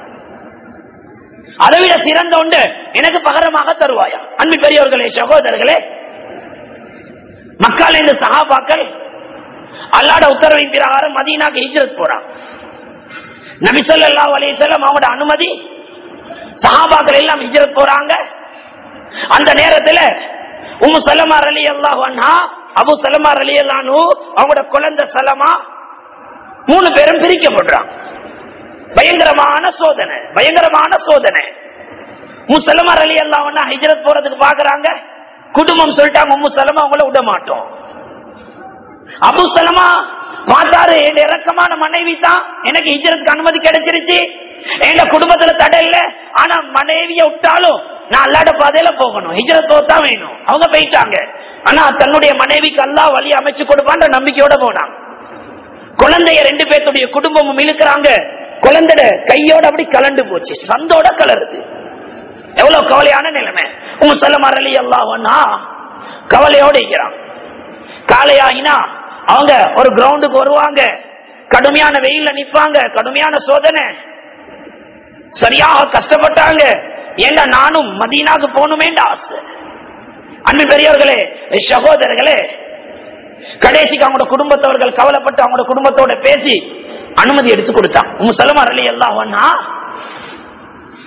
அதை விட சிறந்த ஒன்று எனக்கு பகரமாக தருவாயா அன்பு பெரியவர்களே சகோதரர்களே மக்கள் இந்த சகாபாக்கள் அல்லாட உத்தரவின் பிரகாரம் மதீனாக்கு ஹிஜ்ரத் போறான் நபிசல்லா அலிசல்லம் அவங்களோட அனுமதி சஹாபாக்கள் எல்லாம் ஹிஜ்ரத் போறாங்க அந்த நேரத்துல உம்மு சலமா அலி அல்லாஹ் அண்ணா அபு சலமா அலி அல்லானு அவங்களோட குழந்தை சலமா மூணு பேரும் பிரிக்கப்படுறாங்க பயங்கரமான சோதனை பயங்கரமான சோதனை முசலமா அலி அல்லாஹ் ஹிஜ்ரத் போறதுக்கு பாக்குறாங்க குடும்பம் சொல்லிட்டாங்க உம்மு சலமா அவங்கள விட மாட்டோம் அபு சலமா பார்த்தாரு என் இறக்கமான மனைவி தான் எனக்கு ஹிஜ்ரத்துக்கு அனுமதி கிடைச்சிருச்சு எங்க குடும்பத்துல தடை இல்ல ஆனா மனைவிய விட்டாலும் நான் அல்லாட பாதையில போகணும் ஹிஜ்ரத் போத்தான் வேணும் அவங்க போயிட்டாங்க ஆனா தன்னுடைய மனைவிக்கு அல்லா வழி அமைச்சு கொடுப்பான்ற நம்பிக்கையோட போனாங்க குழந்தைய ரெண்டு பேர்த்துடைய குடும்பமும் இழுக்கிறாங்க குழந்தைட கையோட அப்படி கலண்டு போச்சு சந்தோட கலருது எவ்வளவு கவலையான நிலைமை உங்க சொல்ல மரளி அல்லாஹ்னா கவலையோட இருக்கிறான் காலையாகினா அவங்க ஒரு கிரவுண்டுக்கு வருவாங்க கடுமையான வெயில்ல நிப்பாங்க கடுமையான சோதனை சரியாக கஷ்டப்பட்டாங்க ஏண்டா நானும் மதீனாக்கு போகணுமேண்டா ஆசை அன்பு பெரியவர்களே சகோதரர்களே கடைசிக்கு அவங்களோட குடும்பத்தவர்கள் கவலைப்பட்டு அவங்களோட குடும்பத்தோட பேசி அனுமதி எடுத்து கொடுத்தான் உங்க செலமா அலி எல்லாம்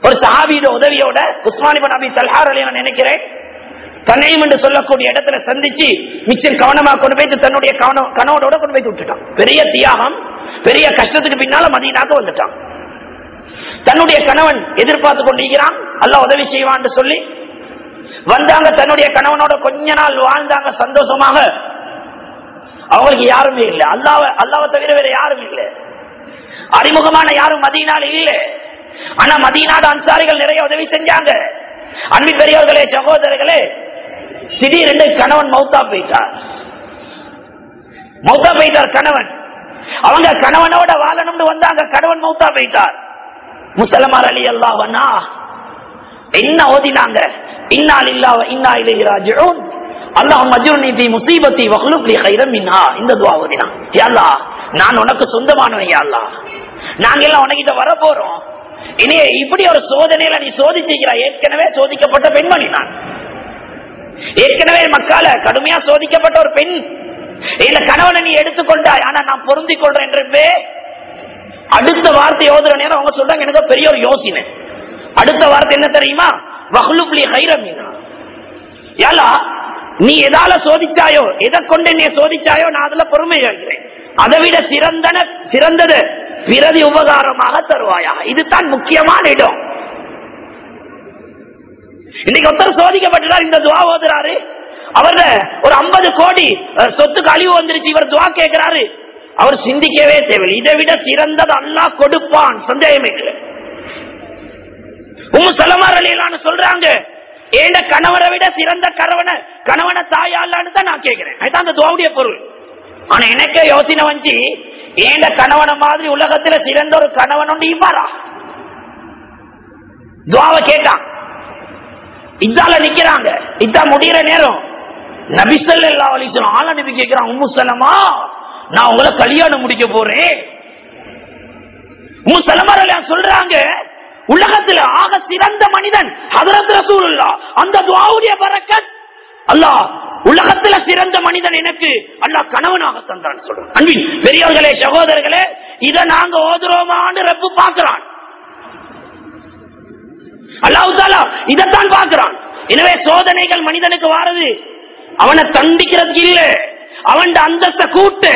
ஒரு சஹாபியோட உதவியோட உஸ்மானிபன் நபி தல்ஹார் அலி நான் நினைக்கிறேன் தன்னையும் என்று சொல்லக்கூடிய இடத்துல சந்திச்சு மிச்சம் கவனமா கொண்டு போயிட்டு தன்னுடைய கவனம் கணவனோட கொண்டு போய் விட்டுட்டான் பெரிய தியாகம் பெரிய கஷ்டத்துக்கு பின்னால மதியனாக்க வந்துட்டான் தன்னுடைய கணவன் எதிர்பார்த்து கொண்டிருக்கிறான் அல்லாஹ் உதவி செய்வான்னு சொல்லி வந்தாங்க தன்னுடைய கணவனோட கொஞ்ச நாள் வாழ்ந்தாங்க சந்தோஷமாக அவங்களுக்கு யாருமே இல்லை அல்லாவ அல்லாவை தவிர வேற யாரும் இல்லை அறிமுகமான யாரும் மதியனால் இல்லை ஆனா மதியநாடு அன்சாரிகள் நிறைய உதவி செஞ்சாங்க அன்பின் பெரியவர்களே சகோதரர்களே திடீரென்று கணவன் மௌத்தா போயிட்டார் மௌத்தா போயிட்டார் கணவன் அவங்க கணவனோட வாழணும்னு வந்தாங்க கணவன் மௌத்தா போயிட்டார் முசலமார் அலி அல்லாவனா என்ன ஓதினாங்க இன்னால் இல்லாவ இன்னா இளையராஜும் அல்லாஹ் மஜுர்னி பி முசீபத்தி வஹ்லுப் லி கைரம் மின்ஹா இந்த துவா ஓதினான் யா அல்லாஹ் நான் உனக்கு சொந்தமானவன் யா அல்லாஹ் நாங்க எல்லாம் உனக்கிட்ட வர போறோம் இனி இப்படி ஒரு சோதனையில நீ சோதிச்சிருக்கிறாய் ஏற்கனவே சோதிக்கப்பட்ட பெண்மணி நான் ஏற்கனவே மக்கால கடுமையா சோதிக்கப்பட்ட ஒரு பெண் இல்ல கணவனை நீ எடுத்துக்கொண்டாய் ஆனா நான் பொருந்திக் கொள்றேன் என்றே அடுத்த வார்த்தை ஓதுற நேரம் அவங்க சொல்றாங்க எனக்கு பெரிய ஒரு யோசனை அடுத்த வார்த்தை என்ன தெரியுமா வஹ்லுப்லி ஹைரமீனா யாலா நீ எதால சோதிச்சாயோ எதை கொண்டு நீ சோதிச்சாயோ நான் அதுல பொறுமை இருக்கிறேன் அதை விட சிறந்தன சிறந்தது பிரதி உபகாரமாக தருவாயா இதுதான் முக்கியமான இடம் இன்னைக்கு ஒருத்தர் சோதிக்கப்பட்டுட்டார் இந்த துவா ஓதுறாரு அவர ஒரு ஐம்பது கோடி அஹ், சொத்துக்கு அழிவு வந்துருச்சு இவர் துவா கேட்கிறாரு அவர் சிந்திக்கவே தேவையில்லை இதை விட சிறந்தது அல்லாஹ் கொடுப்பான் சந்தேகமே இல்லை உம்மு சலமார் அலியலான்னு சொல்றாங்க ஏண்ட கணவரை விட சிறந்த கணவனை கணவனை தாயாலான்னு தான் நான் கேட்கிறேன் அதுதான் அந்த துவாவுடைய பொருள் ஆனா எனக்கே யோசனை வந்துச்சு ஏண்ட கணவனை மாதிரி உலகத்துல சிறந்த ஒரு கணவன் ஒன்று இவ்வாறா துவாவை கேட்டான் இதால நிக்கிறாங்க இதான் முடிகிற நேரம் நபிசல் எல்லா வலிசலும் ஆள நபி கேட்கிறான் உம்மு சலமா நான் உங்களை கல்யாணம் முடிக்க போறேன் உம்மு சலமர் சொல்றாங்க உலகத்துல ஆக சிறந்த மனிதன் ஹதரத் ரசூலுல்லா அந்த துவாவுடைய பரக்கத் அல்லாஹ் உலகத்துல சிறந்த மனிதன் எனக்கு அல்லாஹ் கணவனாக தந்தான் சொல்றான் அன்பின் பெரியவர்களே சகோதரர்களே இதை நாங்க ஓதுறோமான்னு ரப்பு பார்க்கிறான் அல்லாஹு தாலா இதைத்தான் பார்க்கிறான் எனவே சோதனைகள் மனிதனுக்கு வாரது அவனை தண்டிக்கிறதுக்கு இல்ல அவன் அந்தஸ்த கூட்டு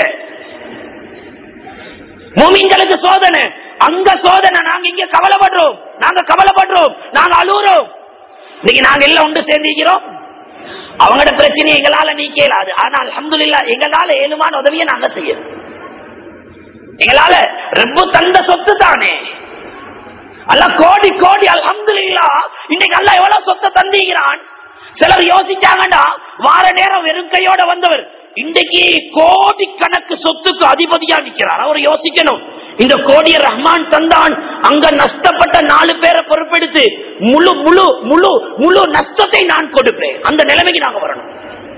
மூமின்களுக்கு சோதனை அங்க சோதனை நாங்க இங்க கவலைப்படுறோம் நாங்க கவலைப்படுறோம் நாங்க அழுகுறோம் இன்னைக்கு நாங்க எல்லாம் ஒன்று சேர்ந்திருக்கிறோம் அவங்களோட பிரச்சனை எங்களால நீக்க இயலாது ஆனா அல்ஹம்துலில்லா எங்களால ஏழுமான உதவியை நாங்க செய்யறோம் எங்களால ரொம்ப தந்த சொத்து தானே அல்ல கோடி கோடி அல்ஹம்துலில்லா இன்னைக்கு அல்ல எவ்வளவு சொத்தை தந்திக்கிறான் சிலர் யோசிச்சாங்கடா வார நேரம் வெறும் கையோட வந்தவர் இன்றைக்கு கோடி கணக்கு சொத்துக்கு அதிபதியா நிக்கிறார் அவர் யோசிக்கணும் இந்த கோடிய ரஹ்மான் தந்தான் அங்க நஷ்டப்பட்ட நாலு பேரை பொறுப்பெடுத்து முழு முழு முழு முழு நஷ்டத்தை நான் கொடுப்பேன் அந்த நிலைமைக்கு நாங்க வரணும்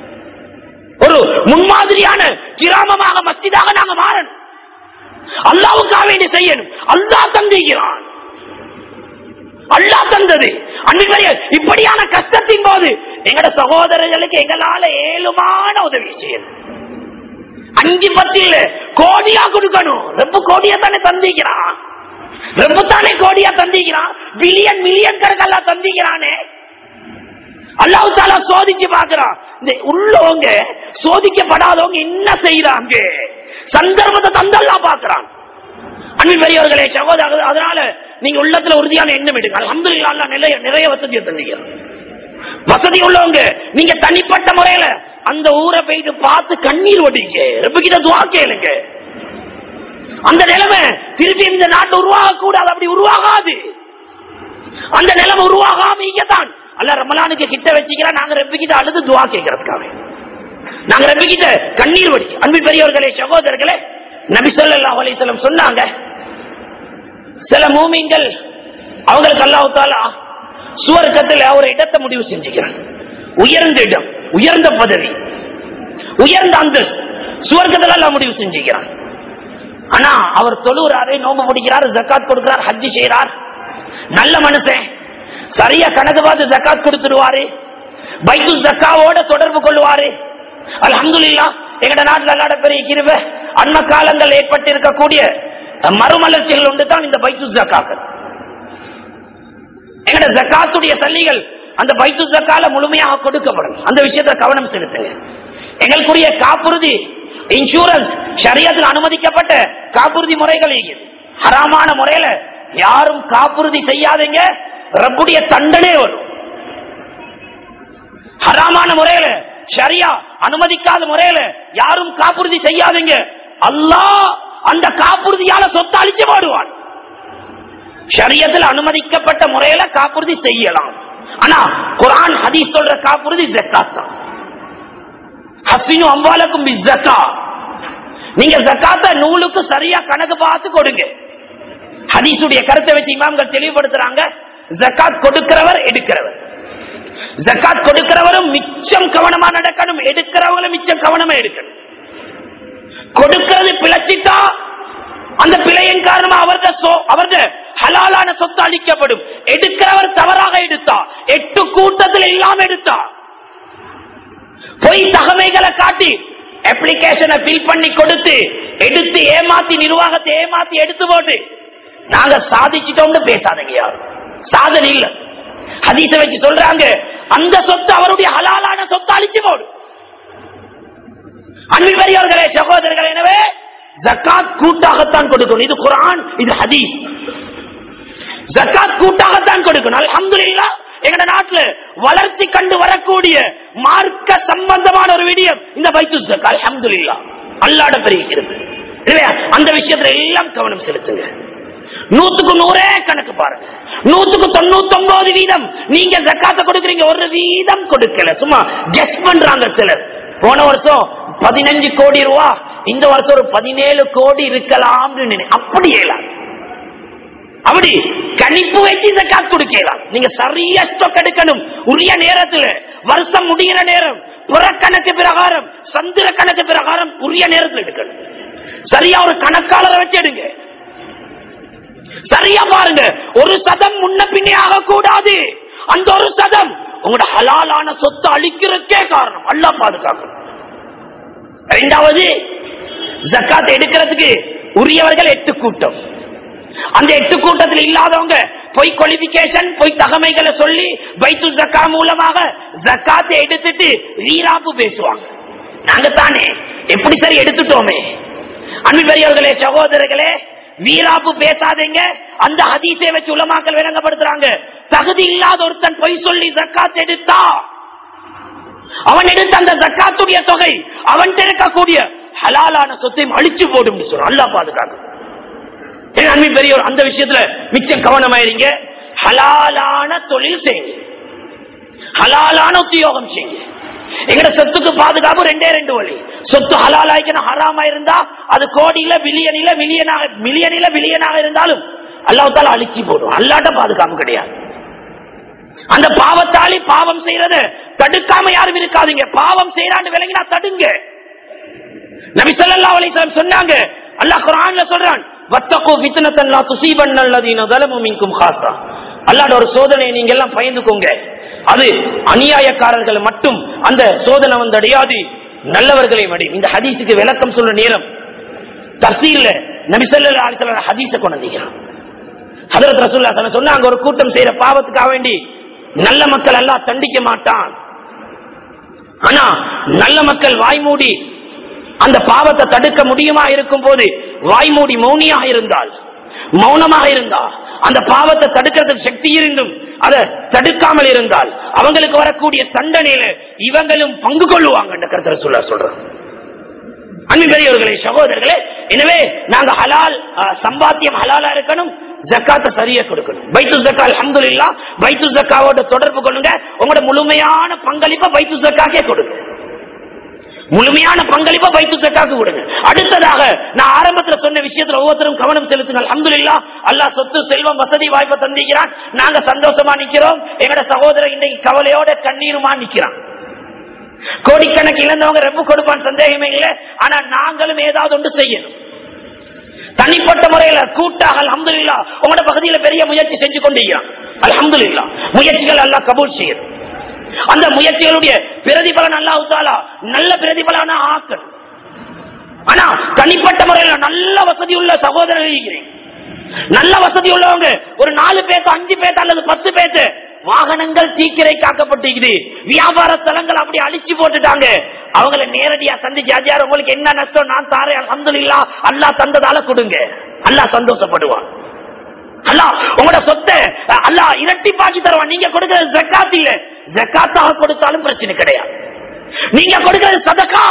ஒரு முன்மாதிரியான கிராமமாக மத்திதாக நாங்க மாறணும் அல்லாவுக்காக வேண்டி செய்யணும் அல்லாஹ் தந்திக்கிறான் அல்லாஹ் தந்தது அன்பிற்குரிய இப்படியான கஷ்டத்தின் போது எங்கட சகோதரர்களுக்கு எங்களால ஏழுமான உதவி செய்யணும் அஞ்சு பத்து இல்ல கோடியா கொடுக்கணும் ரொம்ப கோடியா தானே தந்திக்கிறான் ரொம்ப தானே கோடியா தந்திக்கிறான் பில்லியன் மில்லியன் கணக்கெல்லாம் தந்திக்கிறானே அல்லாஹ் தாலா சோதிச்சு பாக்குறான் இந்த உள்ளவங்க சோதிக்கப்படாதவங்க என்ன செய்யறாங்க சந்தர்ப்பத்தை தந்தெல்லாம் பாக்குறான் அன்பின் பெரியவர்களே சகோதரர் அதனால நீங்க உள்ளத்துல உறுதியான எண்ணம் எடுங்க அல்ஹம்துலில்லாஹ் அல்லாஹ் நிறைய நிறைய வசதியை தந்திக்கிறான் வசதி உள்ளவங்க நீங்க தனிப்பட்ட முறையில அந்த ஊரை போயிட்டு பார்த்து கண்ணீர் ஒட்டிக்க ரொம்ப கிட்ட துவா கேளுங்க அந்த நிலைமை திருப்பி இந்த நாட்டு உருவாக கூடாது அப்படி உருவாகாது அந்த நிலைமை உருவாகாம இங்கதான் அல்ல ரமலானுக்கு கிட்ட வச்சுக்கிறா நாங்க ரெப்பு கிட்ட அழுது துவா கேட்கறதுக்காக நாங்க ரெப்பு கிட்ட கண்ணீர் வடி அன்பு பெரியவர்களே சகோதரர்களே நபி ஸல்லல்லாஹு அலைஹி வஸல்லம் சொன்னாங்க சில மூமிங்கள் அவங்களுக்கு அல்லாஹ் தாலா சுவர்க்கத்தில் ஒரு இடத்தை முடிவு செஞ்சுக்கிறான் உயர்ந்த இடம் உயர்ந்த பதவி உயர்ந்த அந்தஸ்து சுவர்க்கத்தில் எல்லாம் முடிவு செஞ்சுக்கிறான் ஆனா அவர் தொழுகிறாரு நோம்பு முடிக்கிறார் ஜக்காத் கொடுக்கிறார் ஹஜ்ஜி செய்யறார் நல்ல மனுஷன் சரியா கணக்கு பார்த்து ஜக்காத் கொடுத்துடுவாரு பைத்து ஜக்காவோட தொடர்பு கொள்வாரு அல்ஹம்துலில்லா எங்கட நாட்டில் அல்லாட பெரிய கிருப அன்ம காலங்கள் ஏற்பட்டு இருக்கக்கூடிய மறுமலர்ச்சிகள் உண்டு தான் இந்த பைத்து ஜக்காக்கள் எங்கட ஜக்காத்துடைய சல்லிகள் அந்த பைத்து ஜக்கால முழுமையாக கொடுக்கப்படும் அந்த விஷயத்துல கவனம் செலுத்துங்க எங்களுக்குரிய காப்புறுதி இன்சூரன்ஸ் ஷரியத்தில் அனுமதிக்கப்பட்ட காப்புறுதி முறைகள் இருக்குது ஹராமான முறையில யாரும் காப்புறுதி செய்யாதீங்க ரப்புடைய தண்டனை வரும் ஹராமான முறையில ஷரியா அனுமதிக்காத முறையில யாரும் காப்புறுதி செய்யாதீங்க அல்லாஹ் அந்த காப்புறுதியால சொத்து அழிச்சு போடுவான் ஷரியத்தில் அனுமதிக்கப்பட்ட முறையில காப்புறுதி செய்யலாம் ஆனா குரான் ஹதீஸ் சொல்ற காப்புறுதி ஜக்காத் தான் ஹசினு அம்பாலக்கும் ஜக்கா நீங்க ஜக்காத்த நூலுக்கு சரியா கணக்கு பார்த்து கொடுங்க ஹதீஸுடைய கருத்தை வச்சு இமாம்கள் தெளிவுபடுத்துறாங்க ஜக்காத் கொடுக்கிறவர் எடுக்கிறவர் ஜக்காத் கொடுக்கிறவரும் மிச்சம் கவனமா நடக்கணும் எடுக்கிறவங்களும் மிச்சம் கவனமா எடுக்கணும் கொடுக்கிறது பிழைச்சிட்டா அந்த பிழையின் காரணமா அவரது அவரது ஹலாலான சொத்து அளிக்கப்படும் எடுக்கிறவர் தவறாக எடுத்தா எட்டு கூட்டத்தில் இல்லாம எடுத்தா பொய் தகமைகளை காட்டி அப்ளிகேஷனை பில் பண்ணி கொடுத்து எடுத்து ஏமாத்தி நிர்வாகத்தை ஏமாத்தி எடுத்து போட்டு நாங்க சாதிச்சிட்டோம்னு பேசாதீங்க யாரும் சாதனை இல்ல ஹதீச வச்சு சொல்றாங்க அந்த சொத்து அவருடைய ஹலாலான சொத்து அழிச்சு போடு அன்பில் பெரியவர்களே சகோதரர்களே எனவே ஜக்காத் கூட்டாகத்தான் கொடுக்கணும் இது குரான் இது ஹதீஸ் ஜக்காத் கூட்டாகத்தான் கொடுக்கணும் அல்ஹம்துலில்லாஹ் எங்க நாட்டுல வளர்ச்சி கண்டு வரக்கூடிய மார்க்க சம்பந்தமான ஒரு விடியம் இந்த பைத்து ஜக்கா அல்ஹம்துலில்லாஹ் அல்லாட பெருகிறது இல்லையா அந்த விஷயத்துல எல்லாம் கவனம் செலுத்துங்க நூத்துக்கு நூறே கணக்கு பாருங்க நூத்துக்கு தொண்ணூத்தி ஒன்பது வீதம் நீங்க ஜக்காத்த கொடுக்குறீங்க ஒரு வீதம் கொடுக்கல சும்மா கெஸ் பண்றாங்க சிலர் போன வருஷம் பதினஞ்சு கோடி ரூபா இந்த வருஷம் ஒரு பதினேழு கோடி இருக்கலாம் அப்படி இயலாது அப்படி கணிப்பு வச்சு ஜக்காத் கொடுக்கலாம் நீங்க சரியா ஸ்டாக் எடுக்கணும் உரிய நேரத்துல வருஷம் முடிகிற நேரம் புறக்கணக்கு பிரகாரம் சந்திர கணக்கு பிரகாரம் உரிய நேரத்தில் எடுக்கணும் சரியா ஒரு கணக்காளரை வச்சு எடுங்க சரியா பாருங்க ஒரு சதம் முன்ன பின்னே ஆகக்கூடாது அந்த ஒரு சதம் உங்களோட ஹலாலான சொத்து அழிக்கிறதுக்கே காரணம் அல்லா பாதுகாக்கணும் இரண்டாவது ஜக்காத் எடுக்கிறதுக்கு உரியவர்கள் எட்டு கூட்டம் அந்த எட்டு கூட்டத்தில் இல்லாதவங்க பொய் குவாலிபிகேஷன் பொய் தகமைகளை சொல்லி பைத்து ஜக்கா மூலமாக ஜக்காத்தை எடுத்துட்டு வீராப்பு பேசுவாங்க நாங்க தானே எப்படி சரி எடுத்துட்டோமே அன்பு பெரியவர்களே சகோதரர்களே வீராப்பு பேசாதீங்க அந்த ஹதீஸை வச்சு உலமாக்கள் விளங்கப்படுத்துறாங்க தகுதி இல்லாத ஒருத்தன் பொய் சொல்லி ஜக்காத் எடுத்தா அவன் எடுத்த அந்த ஜக்காத்துடைய தொகை அவன் இருக்கக்கூடிய ஹலாலான சொத்தையும் அழிச்சு போடும் சொல்றான் அல்லா பாதுகாக்கும் அன்பு பெரியவர் அந்த விஷயத்துல மிச்சம் கவனமாயிருங்க ஹலாலான தொழில் செய்யுங்க ஹலாலான உத்தியோகம் செய்யுங்க எங்கட சொத்துக்கு பாதுகாப்பு ரெண்டே ரெண்டு வழி சொத்து ஹலாலாய்க்கணும் ஹராமா இருந்தா அது கோடியில பில்லியனில மில்லியனாக மில்லியனில பில்லியனாக இருந்தாலும் அல்லாஹால அழிச்சு போடும் அல்லாட்ட பாதுகாப்பு கிடையாது அந்த பாவத்தாளி பாவம் செய்யறத தடுக்காம யாரும் இருக்காதீங்க பாவம் செய்யறான்னு விளங்கினா தடுங்க நபி சொல்லா அலிஸ்லாம் சொன்னாங்க அல்லாஹ் குரான்ல சொல்றான் வத்தகோ வித்தனத்தல்லா துசீபன் நல்லதீன தலமும் இங்கும் காசா அல்லாட ஒரு சோதனை நீங்க எல்லாம் பயந்துக்கோங்க அது அநியாயக்காரர்கள் மட்டும் அந்த சோதனை வந்து அடையாது நல்லவர்களை மடி இந்த ஹதீஸுக்கு விளக்கம் சொல்ற நேரம் தர்சீல்ல நபிசல்ல ஆட்சியாளர் ஹதீஸ கொண்டிருக்கிறான் ஹதரத் ரசூல்லா சொன்னாங்க ஒரு கூட்டம் செய்யற பாவத்துக்காக வேண்டி நல்ல மக்கள் எல்லாம் தண்டிக்க மாட்டான் ஆனா நல்ல மக்கள் வாய்மூடி அந்த பாவத்தை தடுக்க முடியுமா இருக்கும் போது வாய்மூடி மௌனியாக இருந்தால் மௌனமாக இருந்தா அந்த பாவத்தை தடுக்கிறதுக்கு சக்தி இருந்தும் அதை தடுக்காமல் இருந்தால் அவங்களுக்கு வரக்கூடிய தண்டனையில இவங்களும் பங்கு கொள்ளுவாங்க கருத்தர சொல்ல சொல்றேன் அன்பு பெரியவர்களே சகோதரர்களே எனவே நாங்க ஹலால் சம்பாத்தியம் ஹலாலா இருக்கணும் ஜக்காத்த சரியா கொடுக்கணும் பைத்து ஜக்கா அஹமது இல்லா பைத்து ஜக்காவோட தொடர்பு கொள்ளுங்க உங்களோட முழுமையான பங்களிப்பை பைத்து ஜக்காக்கே கொடுங்க முழுமையான பங்களிப்பை பைத்து ஜக்காக்கு கொடுங்க அடுத்ததாக நான் ஆரம்பத்துல சொன்ன விஷயத்துல ஒவ்வொருத்தரும் கவனம் செலுத்துங்கள் அஹமது இல்லா அல்லா சொத்து செல்வம் வசதி வாய்ப்பை தந்திக்கிறான் நாங்க சந்தோஷமா நிக்கிறோம் எங்கட சகோதரர் இன்னைக்கு கவலையோட கண்ணீருமா நிக்கிறான் கோடிக்கணக்கு இழந்தவங்க ரொம்ப கொடுப்பான் சந்தேகமே இல்லை ஆனா நாங்களும் ஏதாவது ஒன்று செய்யணும் தனிப்பட்ட முறையில கூட்டாக அலமதுல்லா உங்களோட பகுதியில பெரிய முயற்சி செஞ்சு கொண்டிருக்கிறான் அலமதுல்லா முயற்சிகள் எல்லாம் கபூல் செய்யும் அந்த முயற்சிகளுடைய பிரதிபலன் அல்லாஹாலா நல்ல பிரதிபலன ஆக்கணும் ஆனா தனிப்பட்ட முறையில நல்ல வசதி உள்ள சகோதரர் இருக்கிறேன் நல்ல வசதி உள்ளவங்க ஒரு நாலு பேத்து அஞ்சு பேத்து அல்லது பத்து பேத்து வாகனங்கள் தீக்கிரை காக்கப்பட்டிருக்குது வியாபார ஸ்தலங்கள் அப்படி அழிச்சு போட்டுட்டாங்க அவங்கள நேரடியா சந்திச்சு அஜயார் உங்களுக்கு என்ன நஷ்டம் நான் தாரேன் அல்ஹம்துலில்லாஹ் அல்லாஹ் தந்ததால கொடுங்க அல்லாஹ் சந்தோஷப்படுவான் அல்லாஹ் உங்களோட சொத்தை அஹ், அல்லாஹ் இரட்டிப்பாக்கி தருவான் நீங்க கொடுக்கிறது ஜக்காத் இல்ல ஜக்காத்தாக கொடுத்தாலும் பிரச்சனை கிடையாது நீங்க கொடுக்கிறது சதக்கா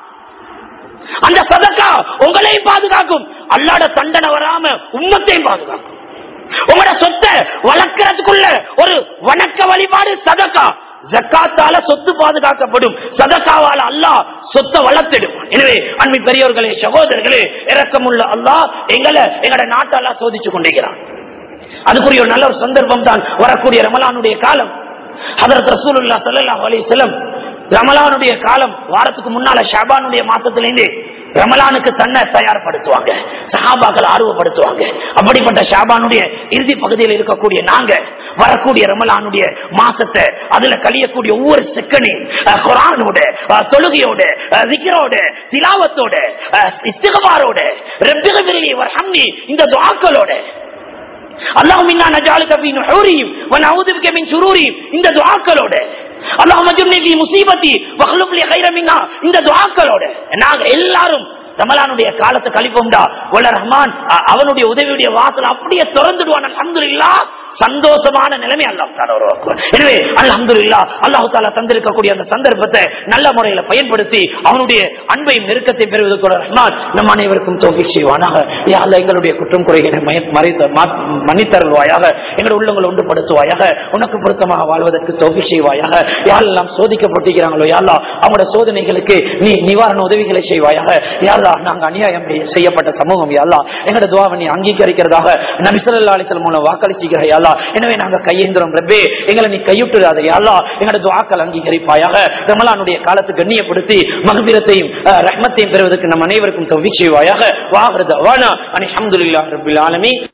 அந்த சதக்கா உங்களையும் பாதுகாக்கும் அல்லாட தண்டனை வராம உம்மத்தையும் பாதுகாக்கும் உங்களோட சொத்தை வளர்க்கறதுக்குள்ள ஒரு வணக்க வழிபாடு சதக்கா ஜக்காத்தால சொத்து பாதுகாக்கப்படும் சதக்காவால அல்லாஹ் சொத்தை வளர்த்திடும் எனவே அன்பு பெரியவர்களே சகோதரர்களே இரக்கமுள்ள அல்லாஹ் எங்களை எங்களோட நாட்டெல்லாம் சோதிச்சு கொண்டிருக்கிறான் அதுக்குரிய ஒரு நல்ல ஒரு சந்தர்ப்பம் தான் வரக்கூடிய ரமலானுடைய காலம் ஹதரத் ரசூலுல்லாஹ் ஸல்லல்லாஹு அலைஹி வஸல்லம் ரமலானுடைய காலம் வாரத்துக்கு முன்னால ஷாபானுடைய மாசத்திலிருந்து ரமலானுக்கு தன்னை தயார்படுத்துவாங்க சஹாபாக்கள் ஆர்வப்படுத்துவாங்க அப்படிப்பட்ட ஷாபானுடைய இறுதி பகுதியில் இருக்கக்கூடிய நாங்க வரக்கூடிய ரமலானுடைய மாசத்தை அதுல கழியக்கூடிய ஒவ்வொரு செகண்டையும் அஹ், குர்ஆனோட அஹ், தொழுகையோட அஹ், திக்ரோட திலாவத்தோட அஹ், இஸ்திக்பாரோட ரப்பிகவில்லி வர்ஹம்னி இந்த துஆக்களோட اللهم انا نجعلك في نحورهم ونعوذ بك من شرورهم இந்த துஆக்களோட اللهم اجرني في مصيبتي واخلف لي خيرا منها இந்த துஆக்களோட நாங்க எல்லாரும் ரமலானுடைய காலத்தை கழிப்போம்டா வல்ல ரஹ்மான் அ- அவனுடைய உதவியுடைய வாசல் அப்படியே திறந்துடுவான் அல்ஹம்துலில்லாஹ் சந்தோஷமான நிலைமை அல்லாஹ் தாலா உருவாக்குவான் எனவே அல்ஹம்துலில்லாஹ் அல்லாஹ் தாலா தந்திருக்கக்கூடிய அந்த சந்தர்ப்பத்தை நல்ல முறையில பயன்படுத்தி அவனுடைய அன்பையும் நெருக்கத்தை பெறுவதற்கு வல்ல ரஹ்மான் நம் அனைவருக்கும் தோல்வி செய்வானாக யா அல்லாஹ் எங்களுடைய குற்றம் குறைகளை மய- மறைத்த மா- மன்னித்தருள்வாயாக எங்களுடைய உள்ளங்களை ஒன்றுபடுத்துவாயாக உனக்கு பொருத்தமாக வாழ்வதற்கு தோல்வி செய்வாயாக யாரெல்லாம் சோதிக்கப்பட்டிருக்கிறாங்களோ யாரெல்லாம் அவங்களோட சோதனைகளுக்கு நீ நிவாரண உதவிகளை செய்வாயாக யாரெல்லாம் நாங்க அநியாயம் செய்யப்பட்ட சமூகம் யாரெல்லாம் எங்களோட துவாவை நீ அங்கீகரிக்கிறதாக நபிசல்லா அலிசல் மூலம் வாக்களிச்சுக்கிற யாரெல்லாம் எனவே நாங்க கையேந்திரம் ரப்பே எங்களை நீ கையுட்டுறாத யாரெல்லாம் எங்களோட துவாக்கள் அங்கீகரிப்பாயாக ரமலானுடைய காலத்தை கண்ணியப்படுத்தி மகபீரத்தையும் அஹ், ரஹ்மத்தையும் பெறுவதற்கு நம் அனைவருக்கும் தௌஃபீக் செய்வாயாக வாகிறது வானா அலி அஹமதுல்லா ரபில் ஆலமி